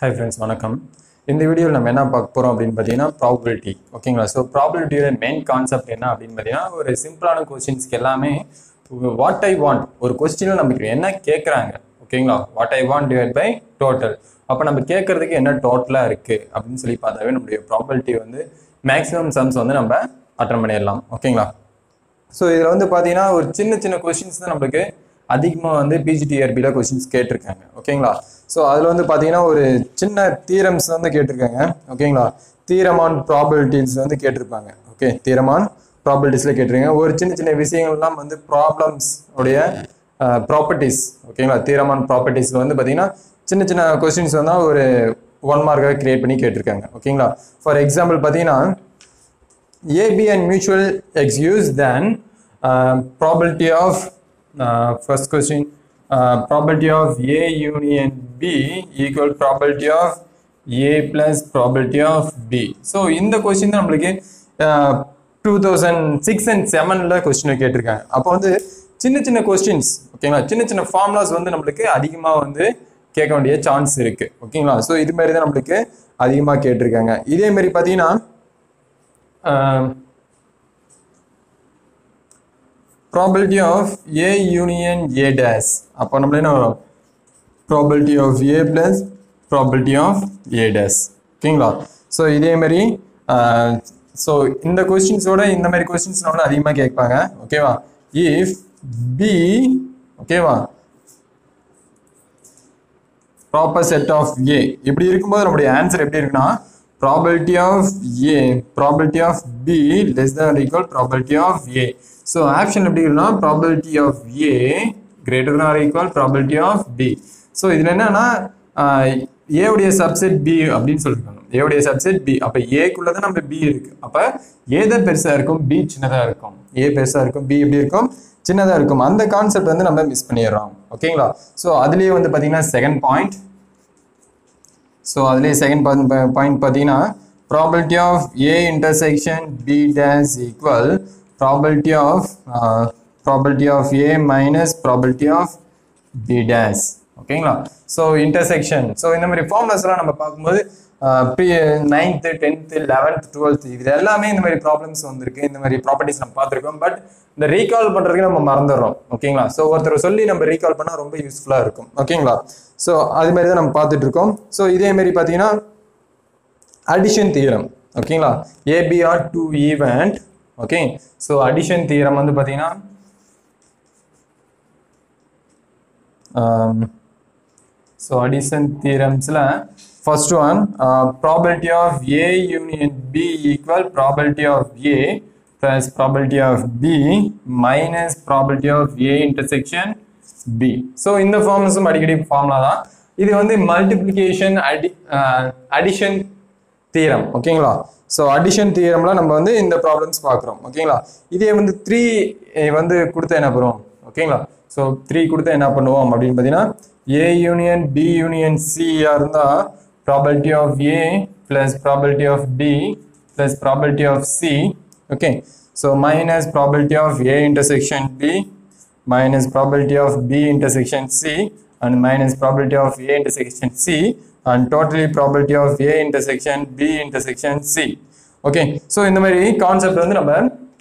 Hi friends வணக்கம் இந்த வீடியோவில் நம்ம என்ன பார்க்க போகிறோம் அப்படின்னு பார்த்தீங்கன்னா ப்ராபபிலிட்டி ஓகேங்களா ஸோ ப்ராபபிலிட்டியோட மெயின் கான்செப்ட் என்ன அப்படின்னு பார்த்தீங்கன்னா ஒரு சிம்பிளான கொஸ்டின்ஸ்க்கு எல்லாமே வாட் ஐ வாண்ட் ஒரு கொஸ்டினில் நமக்கு என்ன கேட்குறாங்க ஓகேங்களா what I want divide by total அப்போ நம்ம கேட்குறதுக்கு என்ன டோட்டலாக இருக்குது அப்படின்னு சொல்லி பார்த்தாவே நம்மளுடைய ப்ராபபிலிட்டி வந்து மேக்ஸிமம் சம்ஸ் வந்து நம்ம அட்டன் பண்ணிடலாம் ஓகேங்களா ஸோ இதில் வந்து பார்த்தீங்கன்னா ஒரு சின்ன சின்ன கொஸ்டின்ஸ் தான் நம்மளுக்கு அதிகமாக வந்து பிஜிடிஆர்பியில் கொஸ்டின்ஸ் கேட்டிருக்காங்க ஓகேங்களா ஸோ அதில் வந்து பார்த்தீங்கன்னா ஒரு சின்ன தீரம்ஸ் வந்து கேட்டிருக்காங்க ஓகேங்களா தீரமான் ப்ராபிலிட்டிஸ் வந்து கேட்டிருப்பாங்க ஓகே தீரமான் ப்ராபிலிட்டிஸில் கேட்டிருக்காங்க ஒரு சின்ன சின்ன விஷயங்கள்லாம் வந்து ப்ராப்ளம்ஸ் உடைய ப்ராப்பர்ட்டிஸ் ஓகேங்களா தீரமான் ப்ராப்பர்ட்டிஸில் வந்து பார்த்தீங்கன்னா சின்ன சின்ன கொஸ்டின்ஸ் வந்து ஒரு ஒன் மார்க்காக கிரியேட் பண்ணி கேட்டிருக்காங்க ஓகேங்களா ஃபார் எக்ஸாம்பிள் பார்த்தீங்கன்னா AB and mutual excuse then uh, probability of uh, first question uh, probability of A union B equal probability of A plus probability of B so இந்த question தான் நம்மளுக்கு two thousand six and செவனில் question கேட்டிருக்காங்க அப்போ வந்து சின்ன சின்ன questions ஓகேங்களா சின்ன சின்ன ஃபார்முலாஸ் வந்து நம்மளுக்கு அதிகமாக வந்து கேட்க வேண்டிய சான்ஸ் இருக்கு ஓகேங்களா ஸோ இது மாதிரி தான் நம்மளுக்கு அதிகமாக கேட்டிருக்காங்க இதே மாதிரி பார்த்தீங்கன்னா probability of A union A dash அப்போ நம்மள என்ன வரும் probability of A plus probability of A dash ஓகேங்களா ஸோ இதே மாதிரி ஸோ இந்த கொஸ்டின்ஸோட இந்த மாதிரி கொஸ்டின்ஸ் நம்மள அதிகமாக கேட்பாங்க ஓகேவா இஃப் பி ஓகேவா ப்ராப்பர் செட் ஆஃப் ஏ இப்படி இருக்கும்போது நம்முடைய ஆன்சர் எப்படி இருக்குன்னா probability of A probability of B less than or equal probability of A so option எப்படி இருக்குன்னா probability of A greater than or equal probability of B so இதுல என்னன்னா A உடைய சப்செட் B அப்படின்னு சொல்லிருக்காங்க A உடைய சப்செட் B அப்ப A குள்ள தான் நம்ம B இருக்கு அப்ப A தான் பெருசா இருக்கும் B சின்னதா இருக்கும் A பெருசா இருக்கும் B எப்படி இருக்கும் சின்னதா இருக்கும் அந்த கான்செப்ட் வந்து நம்ம மிஸ் பண்ணிடுறோம் ஓகேங்களா ஸோ அதுலயே வந்து பாத்தீங்கன்னா செகண்ட் பாயிண்ட் ஸோ அதுலேயே செகண்ட் பாயிண்ட் பார்த்தீங்கன்னா probability of A intersection B dash equal probability of probability of A minus probability of B dash ஓகேங்களா ஸோ இன்டர்செக்ஷன் ஸோ இந்த மாதிரி ஃபார்முலாஸ்லாம் நம்ம பார்க்கும்போது ப்ரீ நைன்த்து டென்த்து லெவன்த் டுவெல்த் இது எல்லாமே இந்த மாதிரி ப்ராப்ளம்ஸ் வந்திருக்கு இந்த மாதிரி ப்ராப்பர்ட்டிஸ் நம்ம பார்த்துருக்கோம் பட் இந்த ரீகால் பண்ணுறதுக்கு நம்ம மறந்துடுறோம் ஓகேங்களா ஸோ ஒருத்தர் சொல்லி நம்ம ரீகால் பண்ணால் ரொம்ப யூஸ்ஃபுல்லாக இருக்கும் ஓகேங்களா ஸோ அது மாதிரி தான் நம்ம பார்த்துட்டு இருக்கோம் ஸோ இதே மாதிரி பார்த்தீங்கன்னா அடிஷன் தீரம் ஓகேங்களா ஏபிஆர் two event okay so addition theorem வந்து பார்த்தீங்கன்னா ஸோ அடிஷன் தீரம்ஸில் first one probability of A union B equal probability of A plus probability of B minus probability of A intersection B. So இந்த ஃபார்ம்ஸும் அடிக்கடி ஃபார்முலா தான் இது வந்து மல்டிப்ளிகேஷன் அடி அடிஷன் தீரம் ஓகேங்களா ஸோ அடிஷன் தீரம்ல நம்ம வந்து இந்த ப்ராப்ளம்ஸ் பார்க்குறோம் ஓகேங்களா இதே வந்து த்ரீ வந்து கொடுத்தா என்ன பண்ணுவோம் ஓகேங்களா ஸோ த்ரீ கொடுத்தா என்ன பண்ணுவோம் அப்படின்னு பார்த்தீங்கன்னா ஏ யூனியன் பி யூனியன் சியாக இருந்தால் probability of A plus probability of B plus probability of C okay so minus probability of a intersection b minus probability of b intersection c and minus probability of a intersection c and totally probability of a intersection b intersection c okay so இந்த மாதிரி concept வந்து நம்ம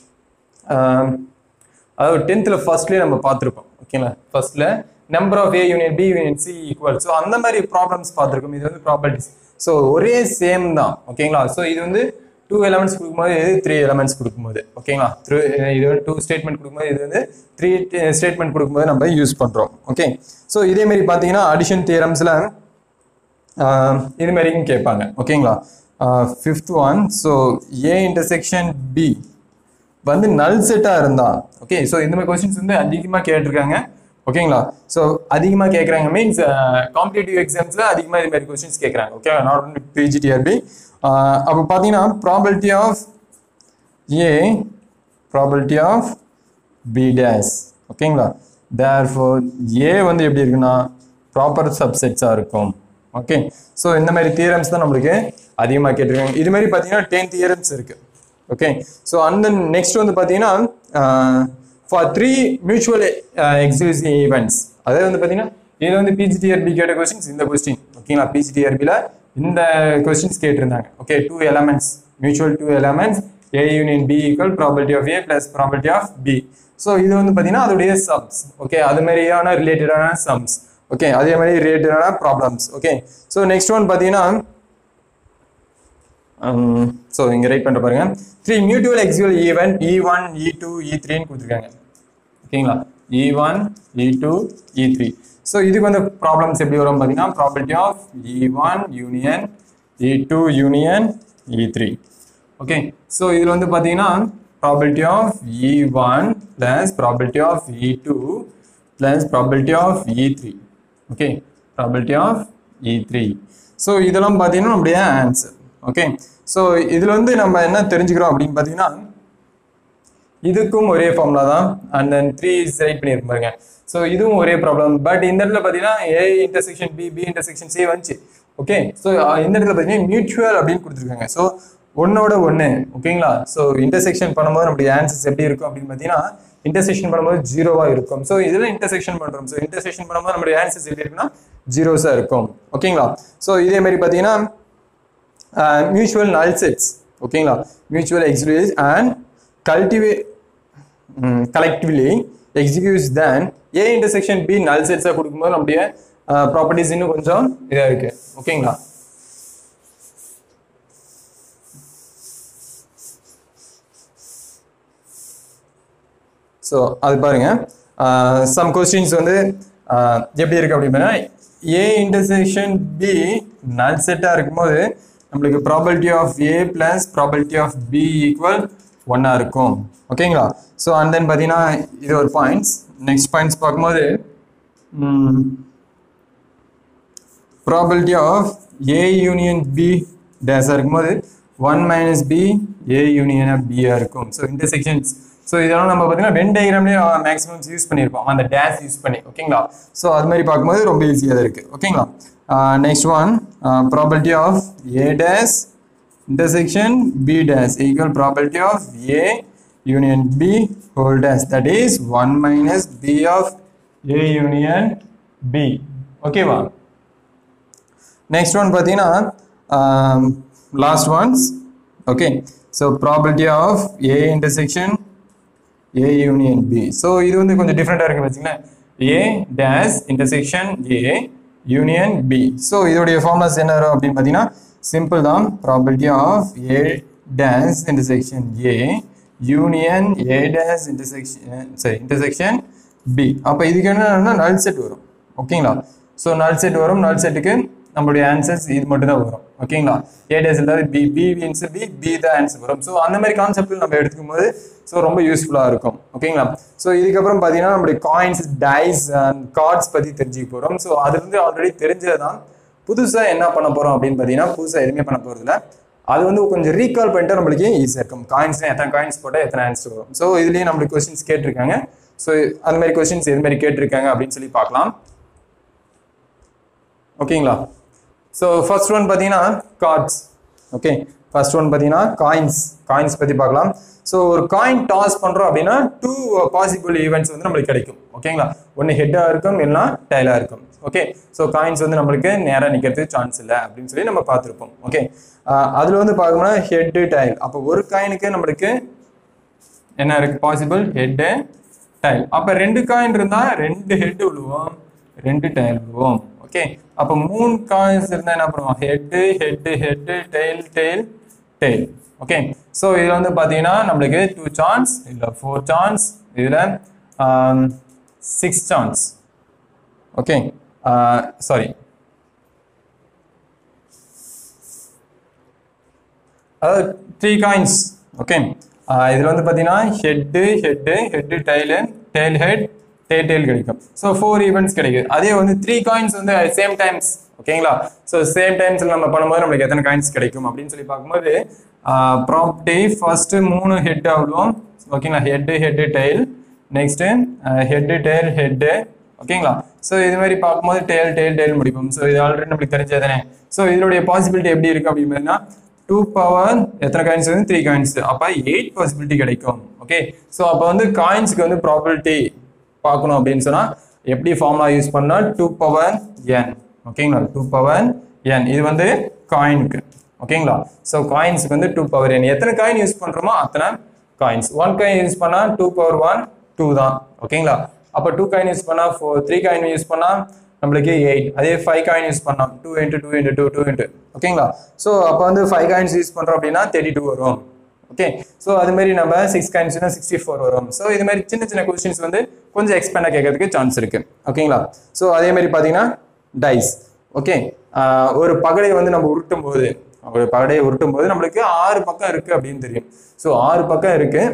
அதாவது டென்த்தில் ஃபர்ஸ்ட்லேயே நம்ம பார்த்துருப்போம் ஓகேங்களா ஃபர்ஸ்ட்ல number of A union B union C equal so அந்த மாதிரி ப்ராப்ளம்ஸ் பார்த்துருக்கோம் இது வந்து ப்ராபர்ட்டிஸ் ஸோ ஒரே சேம் தான் ஓகேங்களா ஸோ இது வந்து டூ எலமெண்ட்ஸ் கொடுக்கும்போது இது த்ரீ எலமெண்ட்ஸ் கொடுக்கும்போது ஓகேங்களா த்ரூ இது வந்து டூ ஸ்டேட்மெண்ட் கொடுக்கும்போது இது வந்து த்ரீ ஸ்டேட்மெண்ட் கொடுக்கும்போது நம்ம யூஸ் பண்ணுறோம் ஓகே ஸோ இதே மாதிரி பார்த்தீங்கன்னா அடிஷன் தியரம்ஸில் இது மாதிரியும் கேட்பாங்க ஓகேங்களா fifth one so A intersection B வந்து நல் செட்டாக இருந்தா ஓகே ஸோ இந்த மாதிரி கொஸ்டின்ஸ் வந்து அதிகமாக கேட்டிருக்காங்க ஓகேங்களா ஸோ அதிகமாக கேட்குறாங்க மீன்ஸ் காம்படிட்டிவ் எக்ஸாம்ஸில் அதிகமாக இது மாதிரி கொஸ்டின்ஸ் கேட்குறாங்க ஓகே நாட் ஒன்லி பிஜிடிஆர்பி அப்போ பார்த்தீங்கன்னா probability of A probability of B dash ஓகேங்களா தேர் ஃபோர் ஏ வந்து எப்படி இருக்குன்னா ப்ராப்பர் சப்செட்ஸாக இருக்கும் ஓகே ஸோ இந்த மாதிரி தியரம்ஸ் தான் நம்மளுக்கு அதிகமாக கேட்டிருக்காங்க இது மாதிரி பார்த்தீங்கன்னா டென் தியரம்ஸ் இருக்கு ஓகே ஸோ அந்த நெக்ஸ்ட் வந்து பார்த்தீங்கன்னா for three mutual exclusive events அதாவது வந்து பார்த்தீங்கன்னா இது வந்து பிஜிடிஆர்பி கேட்ட கொஸ்டின்ஸ் இந்த கொஸ்டின் ஓகேங்களா பிஜிடிஆர்பியில் இந்த கொஸ்டின்ஸ் கேட்டிருந்தாங்க okay two elements mutual two elements A union B equal property of A plus property of B so இது வந்து பார்த்தீங்கன்னா அதோடைய சம்ஸ் ஓகே அது மாதிரியான ரிலேட்டடான சம்ஸ் ஓகே அதே மாதிரி ரிலேட்டடான problems okay so next one பார்த்தீங்கன்னா ஸோ இங்கே ரைட் பண்ணுற பாருங்க three mutual exclusive event E one E two E த்ரீன்னு கொடுத்துருக்காங்க ஓகேங்களா E one E two E three so இதுக்கு வந்து ப்ராப்ளம்ஸ் எப்படி வரும் பார்த்தீங்கன்னா property of E one union E two union E three okay so இதில் வந்து பார்த்தீங்கன்னா property of E one plus property of E two plus property of E three okay property of E three so இதெல்லாம் பார்த்தீங்கன்னா நம்முடைய answer okay so இதில் வந்து நம்ம என்ன தெரிஞ்சுக்கிறோம் அப்படின்னு பார்த்தீங்கன்னா இதுக்கும் ஒரே ஃபார்முலா தான் and then three is right பண்ணியிருக்க பாருங்க ஸோ இதுவும் ஒரே ப்ராப்ளம் பட் இந்த இடத்துல பார்த்தீங்கன்னா A intersection B B intersection C வந்துச்சு ஓகே ஸோ இந்த இடத்துல பார்த்தீங்கன்னா மியூச்சுவல் அப்படின்னு கொடுத்துருக்காங்க ஸோ ஒன்னோட ஒன்று ஓகேங்களா ஸோ இன்டர்செக்ஷன் பண்ணும்போது நம்முடைய ஆன்சர்ஸ் எப்படி இருக்கும் அப்படின்னு பார்த்தீங்கன்னா இன்டர்செக்ஷன் பண்ணும்போது ஜீரோவாக இருக்கும் ஸோ இதில் இன்டர்செக்ஷன் பண்ணுறோம் ஸோ இன்டர்செக்ஷன் பண்ணும்போது நம்முடைய ஆன்சர்ஸ் எப்படி இருக்குன்னா ஜீரோஸாக இருக்கும் ஓகேங்களா ஸோ இதே மாதிரி பார்த்தீங்கன்னா மியூச்சுவல் நல் செட்ஸ் ஓகேங்களா மியூச்சுவல் எக்ஸிக்யூஸ் அண்ட் கல்டிவே collectively exclusive then A intersection B null செட்ஸாக கொடுக்கும்போது நம்முடைய ப்ராப்பர்ட்டிஸ் இன்னும் கொஞ்சம் இதாக இருக்கு ஓகேங்களா ஸோ அது பாருங்க சம் கொஸ்டின்ஸ் வந்து ஆஹ், எப்படி இருக்கு அப்படின்னா ஏ இன்டர்செக்ஷன் பி நல் செட்டாக இருக்கும்போது நம்மளுக்கு property of A plus property of B equal ஒன்றா இருக்கும் ஓகேங்களா ஸோ அண்ட் தென் பார்த்தீங்கன்னா இது ஒரு பாயிண்ட்ஸ் நெக்ஸ்ட் பாயிண்ட்ஸ் பார்க்கும்போது probability of A union B டேஸாக இருக்கும்போது ஒன் மைனஸ் பி ஏ யூனியனாக பியாக இருக்கும் ஸோ இன்டர்செக்ஷன்ஸ் ஸோ இதெல்லாம் நம்ம பார்த்தீங்கன்னா வென் டயக்ராம்லேயே மேக்ஸிமம் யூஸ் பண்ணியிருப்போம் அந்த டேஸ் யூஸ் பண்ணி ஓகேங்களா ஸோ அது மாதிரி பார்க்கும்போது ரொம்ப ஈஸியாக தான் இருக்குது ஓகேங்களா next one probability of A dash intersection b dash equal probability of a union b whole dash that is 1 minus b of a union b ஓகேவா நெக்ஸ்ட் ஒன் பார்த்தீங்கன்னா last ones okay so probability of A intersection A union B so இது வந்து கொஞ்சம் டிஃப்ரெண்ட்டாக இருக்கு வச்சுங்களேன் A dash intersection A union B so இதோடைய formulas என்ன வரும் அப்படின்னு பார்த்தீங்கன்னா சிம்பிள் தான் probability of A dash intersection A union A dash intersection சரி இன்டர்செக்ஷன் பி அப்போ இதுக்கு என்னன்னா நல் செட் வரும் ஓகேங்களா ஸோ நல் செட் வரும் நல் செட்டுக்கு நம்மளுடைய ஆன்சர்ஸ் இது மட்டும் தான் வரும் ஓகேங்களா ஏ டேஸ் இல்லாத B B means B B தான் ஆன்சர் வரும் ஸோ அந்த மாதிரி கான்செப்ட் நம்ம எடுத்துக்கும் போது ஸோ ரொம்ப யூஸ்ஃபுல்லாக இருக்கும் ஓகேங்களா ஸோ இதுக்கப்புறம் பார்த்தீங்கன்னா நம்மளுடைய காயின்ஸ் டைஸ் அண்ட் கார்ட்ஸ் பற்றி தெரிஞ்சுக்க போகிறோம் ஸோ அதுலேருந்து ஆல்ரெடி தெரிஞ்சது தான் புதுசாக என்ன பண்ண போகிறோம் அப்படின்னு பார்த்தீங்கன்னா புதுசாக எதுவுமே பண்ண போகிறதில்ல அது வந்து கொஞ்சம் ரீகால் பண்ணிட்டு நம்மளுக்கு ஈஸியாக இருக்கும் காயின்ஸ் எத்தனை காயின்ஸ் போட்டால் எத்தனை ஆன்சர் வரும் ஸோ இதுலேயே நம்மளுக்கு கொஸ்டின்ஸ் கேட்டிருக்காங்க ஸோ அந்த மாதிரி கொஸ்டின்ஸ் எது மாதிரி கேட்டிருக்காங்க அப்படின்னு சொல்லி பார்க்கலாம் ஓகேங்களா ஸோ ஃபர்ஸ்ட் ஒன் பார்த்தீங்கன்னா கார்ட்ஸ் ஓகே ஃபர்ஸ்ட் ஒன் பார்த்தீங்கன்னா காயின்ஸ் காயின்ஸ் பற்றி பார்க்கலாம் ஸோ ஒரு காயின் டாஸ் பண்ணுறோம் அப்படின்னா டூ பாசிபிள் ஈவெண்ட்ஸ் வந்து நம்மளுக்கு கிடைக்கும் ஓகேங்களா ஒன்று ஹெட்டாக இருக்கும் இல்லைனா டைலாக இருக்கும் ஓகே ஸோ காயின்ஸ் வந்து நம்மளுக்கு நேராக நிற்கிறதுக்கு சான்ஸ் இல்லை அப்படின்னு சொல்லி நம்ம பார்த்துருப்போம் ஓகே அதில் வந்து பார்க்கணும்னா ஹெட்டு டைல் அப்போ ஒரு காயினுக்கு நம்மளுக்கு என்ன இருக்கு பாசிபிள் ஹெட்டு டைல் அப்போ ரெண்டு காயின் இருந்தால் ரெண்டு ஹெட் விழுவோம் ரெண்டு டைல் விழுவோம் ஓகே அப்போ மூணு காயின்ஸ் இருந்தால் என்ன பண்ணுவோம் head head head tail tail tail okay so இதில் வந்து பார்த்தீங்கன்னா நம்மளுக்கு டூ சான்ஸ் இல்லை ஃபோர் சான்ஸ் இதில் சிக்ஸ் சான்ஸ் ஓகே சாரி அதாவது த்ரீ காயின்ஸ் ஓகே இதில் வந்து பார்த்தீங்கன்னா head head head tail tail head tail tail கிடைக்கும் ஸோ ஃபோர் ஈவெண்ட்ஸ் கிடைக்குது அதே வந்து த்ரீ காயின்ஸ் வந்து சேம் டைம்ஸ் ஓகேங்களா ஸோ சேம் டைம்ஸில் நம்ம பண்ணும்போது நம்மளுக்கு எத்தனை காயின்ஸ் கிடைக்கும் அப்படின்னு சொல்லி பார்க்கும்போது ப்ராப்பர்ட்டி ஃபர்ஸ்ட் மூணு ஹெட் ஆகிடுவோம் ஓகேங்களா head head tail next head tail head ஓகேங்களா ஸோ இது மாதிரி பார்க்கும்போது டெய்ல் டெய்ல் டெய்ல் முடிப்போம் ஸோ இது ஆல்ரெடி நம்மளுக்கு தெரிஞ்சதானே ஸோ இதனுடைய பாசிபிலிட்டி எப்படி இருக்கு அப்படின்னு பார்த்தீங்கன்னா டூ பவர் எத்தனை காயின்ஸ் வந்து த்ரீ காயின்ஸ் அப்போ எயிட் பாசிபிலிட்டி கிடைக்கும் ஓகே ஸோ அப்போ வந்து காயின்ஸ்க்கு வந்து ப்ராபிலிட்டி பார்க்கணும் அப்படின்னு சொன்னால் எப்படி ஃபார்முலா யூஸ் பண்ணா டூ பவர் என் ஓகேங்களா டூ பவர் என் இது வந்து காயினுக்கு ஓகேங்களா ஸோ காயின்ஸுக்கு வந்து டூ பவர் என் எத்தனை காயின் யூஸ் பண்றோமோ அத்தனை காயின்ஸ் ஒன் காயின் யூஸ் பண்ணா டூ பவர் ஒன் டூ தான் ஓகேங்களா அப்போ டூ காயின் யூஸ் பண்ணா ஃபோர் த்ரீ காயின் யூஸ் பண்ணா நம்மளுக்கு எயிட் அதே ஃபைவ் காயின் யூஸ் பண்ணோம் two into two into two two into ஓகேங்களா ஸோ அப்போ வந்து ஃபைவ் காயின்ஸ் யூஸ் பண்ணுறோம் அப்படின்னா தேர்ட்டி டூ வரும் ஓகே ஸோ அது மாதிரி நம்ம சிக்ஸ் காயின்ஸ்னா சிக்ஸ்டி ஃபோர் வரும் ஸோ இது மாதிரி சின்ன சின்ன கொஸ்டின்ஸ் வந்து கொஞ்சம் எக்ஸ்பேண்டாக கேட்கறதுக்கு சான்ஸ் இருக்கு ஓகேங்களா ஸோ அதே மாதிரி பார்த்தீங்கன்னா டைஸ் ஓகே ஒரு பகடையை வந்து நம்ம உருட்டும் போது ஒரு பகடையை உருட்டும் போது நம்மளுக்கு ஆறு பக்கம் இருக்கு அப்படின்னு தெரியும் ஸோ ஆறு பக்கம் இருக்கு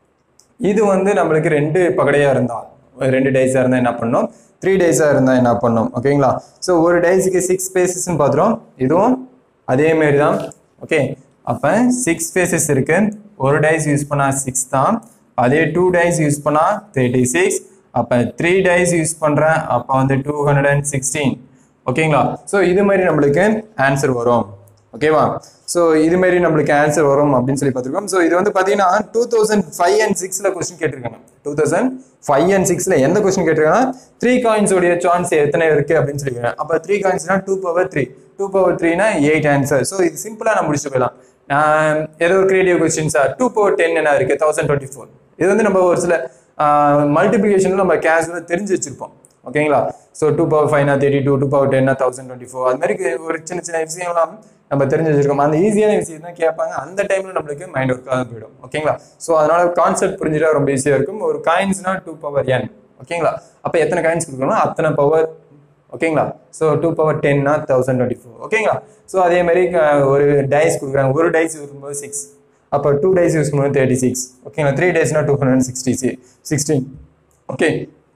இது வந்து நம்மளுக்கு ரெண்டு பகடையா இருந்தா ரெண்டு டைஸா இருந்தா என்ன பண்ணோம் த்ரீ டேஸா இருந்தா என்ன பண்ணோம் ஓகேங்களா ஸோ ஒரு டைஸுக்கு சிக்ஸ் ஸ்பேசஸ்ன்னு பார்த்துரும் இதுவும் அதே மாதிரி தான் ஓகே அப்ப சிக்ஸ் ஸ்பேசஸ் இருக்கு ஒரு டைஸ் யூஸ் பண்ணா சிக்ஸ் தான் அதே டூ டைஸ் யூஸ் பண்ணா தேர்ட்டி சிக்ஸ் அப்ப த்ரீ டைஸ் யூஸ் பண்றேன் அப்ப வந்து டூ ஹண்ட்ரட் அண்ட் சிக்ஸ்டீன் ஓகேங்களா ஸோ இது மாதிரி நம்மளுக்கு ஆன்சர் வரும் ஓகேவா ஸோ இது மாதிரி நம்மளுக்கு ஆன்சர் வரும் அப்படின்னு சொல்லி பார்த்துருக்கோம் ஸோ இது வந்து பார்த்தீங்கன்னா டூ தௌசண்ட் ஃபைவ் அண்ட் சிக்ஸில் கொஸ்டின் கேட்டிருக்காங்க டூ தௌசண்ட் ஃபைவ் அண்ட் சிக்ஸில் எந்த கொஸ்டின் கேட்டிருக்காங்கன்னா த்ரீ காயின்ஸோடைய சான்ஸ் எத்தனை இருக்கு அப்படின்னு சொல்லியிருக்காங்க அப்போ த்ரீ காயின்ஸ்னா two power three two power த்ரீனா எயிட் ஆன்சர் ஸோ இது சிம்பிளாக நான் முடிச்சு போயிடலாம் ஆஹ் ஏதோ ஒரு கிரியேட்டிவ் கொஸ்டின்ஸா டூ பவர் டென் என்ன இருக்கு தௌசண்ட் டுவெண்ட்டி ஃபோர் இது வந்து நம்ம ஒரு சில மல்டிபிகேஷன் நம்ம கேஷுவலாக தெரிஞ்சு வச்சிருப்போம் ஓகேங்களா ஸோ டூ பவர் ஃபைவ்னா தேர்ட்டி டூ டூ பவர் டென்னா தௌசண்ட் டுவெண்ட்டி ஃபோர் அது மாதிரி ஒரு சின்ன சின்ன விஷயம்லாம் நம்ம தெரிஞ்சு வச்சிருக்கோம் அந்த ஈஸியான விஷயம் தான் கேட்பாங்க அந்த டைம்ல நம்மளுக்கு மைண்ட் ஒர்க் ஆக போயிடும் ஓகேங்களா ஸோ அதனால கான்செப்ட் புரிஞ்சுட்டா ரொம்ப ஈஸியா இருக்கும் ஒரு காயின்ஸ்னா டூ பவர் என் ஓகேங்களா அப்போ எத்தனை காயின்ஸ் கொடுக்கணும் அத்தனை பவர் ஓகேங்களா ஸோ டூ பவர் டென்னா தௌசண்ட் டுவெண்ட்டி ஃபோர் ஓகேங்களா ஸோ அதே மாதிரி அஹ், ஒரு டைஸ் கொடுக்குறாங்க ஒரு டைஸ் இருக்கும்போது சிக்ஸ் அப்போ டூ டைஸ் யூஸ் பண்ணும்போது தேர்ட்டி சிக்ஸ் ஓகேங்களா த்ரீ டேஸ்னா two hundred sixty sixteen okay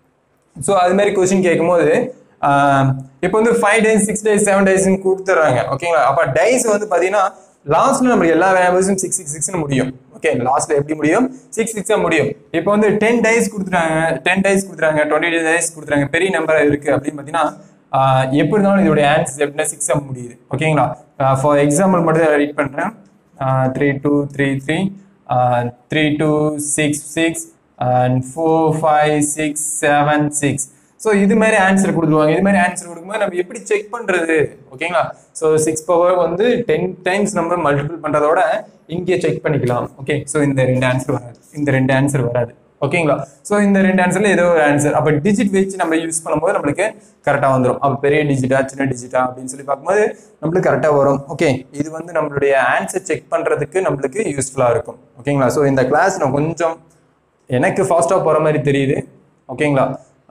so அது மாதிரி கொஸ்டின் கேட்கும்போது ஆஹ், இப்போ வந்து five dice six dice seven டேஸ்னு கொடுத்துட்றாங்க ஓகேங்களா அப்போ டைஸ் வந்து பார்த்தீங்கன்னா லாஸ்ட்ல நம்மளுக்கு எல்லா வேல்யூஸும் சிக்ஸ் சிக்ஸ் சிக்ஸ்னு முடியும் ஓகே லாஸ்ட்ல எப்படி முடியும் சிக்ஸ் சிக்ஸா முடியும் இப்போ வந்து டென் டைஸ் கொடுத்துட்டாங்க டென் டைஸ் கொடுத்துறாங்க டுவெண்ட்டி டைஸ் கொடுத்துறாங்க பெரிய நம்பர் இருக்கு அப்படின்னு பார்த்தீங்கன்னா ஆஹ், எப்படி இருந்தாலும் இதோட ஆன்சர் எப்படின்னா சிக்ஸ் முடியுது ஓகேங்களா ஃபார் எக்ஸாம்பிள் மட்டும் ரீட் பண்றேன் three two three three three two six six and four five six seven six so இது மாதிரி ஆன்சர் கொடுத்துருவாங்க இது மாதிரி ஆன்சர் கொடுக்கும்போது நம்ம எப்படி செக் பண்றது ஓகேங்களா ஸோ சிக்ஸ் பவர் வந்து டென் டைம்ஸ் நம்ம மல்டிபிள் பண்றதோட இங்கே செக் பண்ணிக்கலாம் ஓகே ஸோ இந்த ரெண்டு ஆன்சர் வராது இந்த ரெண்டு ஆன்சர் வராது ஓகேங்களா ஸோ இந்த ரெண்டு ஆன்சர்ல ஏதோ ஒரு ஆன்சர் அப்போ டிஜிட் வச்சு நம்ம யூஸ் பண்ணும்போது நம்மளுக்கு கரெக்டாக வந்துடும் அப்போ பெரிய டிஜிட்டா சின்ன டிஜிட்டா அப்படின்னு சொல்லி பார்க்கும்போது நம்மளுக்கு கரெக்டாக வரும் ஓகே இது வந்து நம்மளுடைய ஆன்சர் செக் பண்றதுக்கு நம்மளுக்கு யூஸ்ஃபுல்லாக இருக்கும் ஓகேங்களா ஸோ இந்த கிளாஸ் நான் கொஞ்சம் எனக்கு ஃபாஸ்ட்டாக போகிற மாதிரி தெரியுது ஓகேங்களா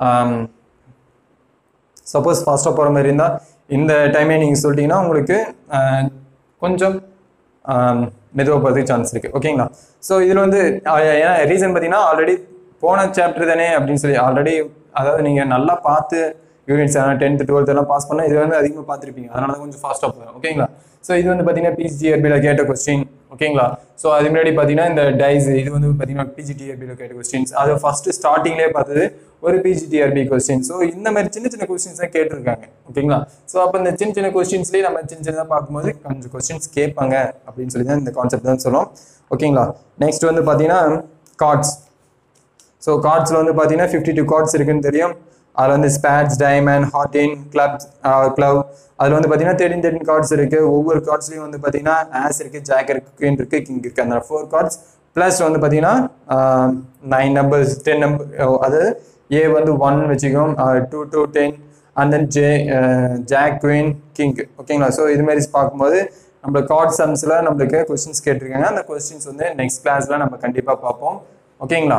சப்போஸ் ஃபாஸ்ட்டாக போகிற மாதிரி இருந்தால் இந்த டைமே நீங்கள் சொல்லிட்டீங்கன்னா உங்களுக்கு ஆஹ், கொஞ்சம் மெதுவாக போகிறதுக்கு சான்ஸ் இருக்குது ஓகேங்களா ஸோ இதில் வந்து ஆஹ், ஏன்னா ரீசன் பார்த்தீங்கன்னா ஆல்ரெடி போன சாப்டர் தானே அப்படின்னு சொல்லி ஆல்ரெடி அதாவது நீங்கள் நல்லா பார்த்து யூனிட்ஸ் டென்த் டுவெல்த் எல்லாம் பாஸ் பண்ணால் இது வந்து அதிகமாக பார்த்துருப்பீங்க அதனால தான் கொஞ்சம் ஃபாஸ்ட்டாக போகும் ஓகேங்களா ஸோ இது வந்து பார்த்தீங்கன்னா பிஜிஆர்பியில் கேட்ட கொஸ்டின் ஓகேங்களா ஸோ அது முன்னாடி பார்த்தீங்கன்னா இந்த டைஸ் இது வந்து பார்த்தீங்கன்னா பிஜிடிஆர்பியில் கேட்ட கொஸ்டின்ஸ் அது ஃபர்ஸ்ட் ஸ்டார்டிங்லேயே பார்த்தது ஒரு பிஜிடிஆர்பி கொஸ்டின் ஸோ இந்த மாதிரி சின்ன சின்ன கொஸ்டின்ஸ் தான் கேட்டிருக்காங்க ஓகேங்களா ஸோ அப்போ இந்த சின்ன சின்ன கொஸ்டின்ஸ்லேயே நம்ம சின்ன சின்னதாக பார்க்கும்போது கொஞ்சம் கொஸ்டின்ஸ் கேட்பாங்க அப்படின்னு சொல்லி தான் இந்த கான்செப்ட் தான் சொல்லுவோம் ஓகேங்களா நெக்ஸ்ட் வந்து பார்த்தீங்கன்னா கார்ட்ஸ் ஸோ கார்ட்ஸில் வந்து பார்த்தீங்கன்னா ஃபிஃப்டி டூ கார்ட்ஸ் இருக்குன்னு தெரியும் அதில் வந்து ஸ்பேட்ஸ் டைமண்ட் ஹாட்டின் கிளப் கிளவ் அதில் வந்து பார்த்தீங்கன்னா தேர்ட்டின் தேர்ட்டின் கார்ட்ஸ் இருக்கு ஒவ்வொரு கார்ட்ஸ்லையும் வந்து பார்த்தீங்கன்னா ஆஸ் இருக்கு ஜாக் இருக்கு குயின் இருக்கு கிங் இருக்கு அந்த ஃபோர் கார்ட்ஸ் ப்ளஸ் வந்து பார்த்தீங்கன்னா நைன் நம்பர்ஸ் டென் நம்பர் அதாவது ஏ வந்து ஒன் வச்சுக்கோம் two two ten and then J jack queen king ஓகேங்களா ஸோ இது மாதிரி பார்க்கும்போது நம்ம கார்ட் சம்ஸில் நம்மளுக்கு கொஸ்டின்ஸ் கேட்டிருக்காங்க அந்த கொஸ்டின்ஸ் வந்து நெக்ஸ்ட் கிளாஸில் நம்ம கண்டிப்பாக பார்ப்போம் ஓகேங்களா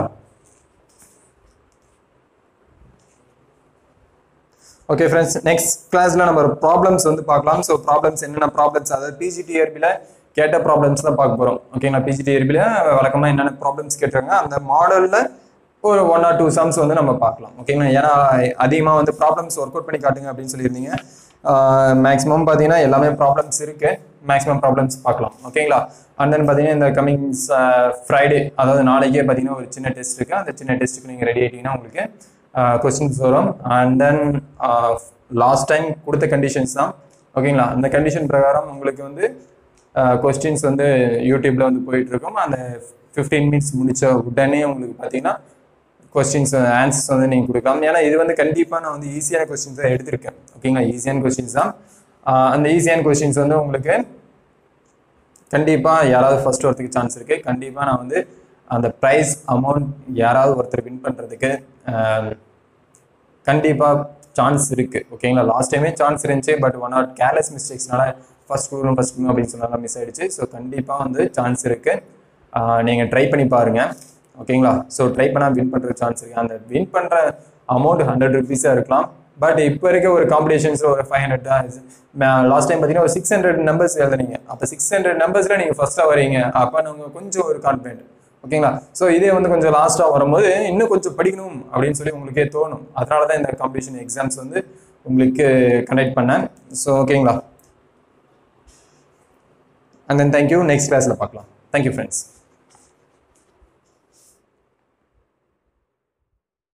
ஓகே ஃப்ரெண்ட்ஸ் நெக்ஸ்ட் கிளாஸ்ல நம்ம ப்ராப்ளம்ஸ் வந்து பார்க்கலாம் ஸோ ப்ராப்ளம்ஸ் என்னென்ன ப்ராப்ளம்ஸ் அதாவது பிஜிடிஆர்பியில் கேட்ட ப்ராப்ளம்ஸ் தான் பார்க்க போகிறோம் ஓகேங்களா பிஜிடிஆர்பியில் வழக்கமாக என்னென்ன ப்ராப்ளம்ஸ் கேட்டிருக்காங்க அந்த மாடலில் ஒரு ஒன் ஆர் டூ சம்ஸ் வந்து நம்ம பார்க்கலாம் ஓகேங்களா ஏன்னா அதிகமாக வந்து ப்ராப்ளம்ஸ் ஒர்க் அவுட் பண்ணி காட்டுங்க அப்படின்னு சொல்லியிருந்தீங்க மேக்ஸிமம் பார்த்தீங்கன்னா எல்லாமே ப்ராப்ளம்ஸ் இருக்கு மேக்ஸிமம் ப்ராப்ளம்ஸ் பார்க்கலாம் ஓகேங்களா அண்ட் தென் பார்த்தீங்கன்னா இந்த கமிங் ஃப்ரைடே அதாவது நாளைக்கே பார்த்தீங்கன்னா ஒரு சின்ன டெஸ்ட் இருக்கு அந்த சின்ன டெஸ்ட்டுக்கு நீங்கள் ரெடி ஆகிட்டீங்கன்னா உங்களுக்கு கொஸ்டின்ஸ் வரும் அண்ட் தென் லாஸ்ட் டைம் கொடுத்த கண்டிஷன்ஸ் தான் ஓகேங்களா அந்த கண்டிஷன் பிரகாரம் உங்களுக்கு வந்து கொஸ்டின்ஸ் வந்து யூடியூப்ல வந்து போயிட்டு இருக்கும் அந்த ஃபிஃப்டீன் மினிட்ஸ் முடிச்ச உடனே உங்களுக்கு பார்த்தீங்கன்னா கொஸ்டின்ஸ் ஆன்சர்ஸ் வந்து நீங்கள் கொடுக்கலாம் ஏன்னா இது வந்து கண்டிப்பாக நான் வந்து ஈஸியான கொஸ்டின்ஸ் தான் எடுத்திருக்கேன் ஓகேங்களா ஈஸியான கொஸ்டின்ஸ் தான் ஆஹ் அந்த ஈஸியான கொஸ்டின்ஸ் வந்து உங்களுக்கு கண்டிப்பாக யாராவது ஃபர்ஸ்ட் வரதுக்கு சான்ஸ் இருக்குது கண்டிப்பாக நான் வந்து அந்த ப்ரைஸ் அமௌண்ட் யாராவது ஒருத்தர் வின் பண்ணுறதுக்கு கண்டிப்பாக சான்ஸ் இருக்குது ஓகேங்களா லாஸ்ட் டைமே சான்ஸ் இருந்துச்சு பட் ஒன் ஆர் கேர்லெஸ் மிஸ்டேக்ஸ்னால ஃபர்ஸ்ட் கொடுக்கணும் ஃபர்ஸ்ட் கொடுக்கணும் அப்படின்னு சொன்னாங்க மிஸ் ஆயிடுச்சு ஸோ கண்டிப்பாக வந்து சான்ஸ் இருக்குது நீங்கள் ட்ரை பண்ணி பாருங்கள் ஓகேங்களா ஸோ ட்ரை பண்ணால் வின் பண்ணுற சான்ஸ் இருக்குது அந்த வின் பண்ணுற அமௌண்ட் ஹண்ட்ரட் ருபீஸாக இருக்கலாம் பட் இப்போ இருக்க ஒரு காம்படிஷன்ஸில் ஒரு ஃபைவ் ஹண்ட்ரட் தான் லாஸ்ட் டைம் பார்த்தீங்கன்னா ஒரு சிக்ஸ் ஹண்ட்ரட் நம்பர்ஸ் எழுதுனீங்க அப்போ சிக்ஸ் ஹண்ட்ரட் நம்பர்ஸில் நீங்கள் ஃபஸ்ட்டாக வரீங்க அப்போ நாங்கள் கொஞ்சம் ஒரு கான்ஃபிடென்ட் ஓகேங்களா ஸோ இதே வந்து கொஞ்சம் லாஸ்ட்டாக வரும்போது இன்னும் கொஞ்சம் படிக்கணும் அப்படின்னு சொல்லி உங்களுக்கே தோணும் அதனால தான் இந்த காம்படிஷன் எக்ஸாம்ஸ் வந்து உங்களுக்கு கண்டக்ட் பண்ணேன் ஸோ ஓகேங்களா அண்ட் தென் தேங்க்யூ நெக்ஸ்ட் கிளாஸில் பார்க்கலாம் தேங்க்யூ ஃப்ரெண்ட்ஸ்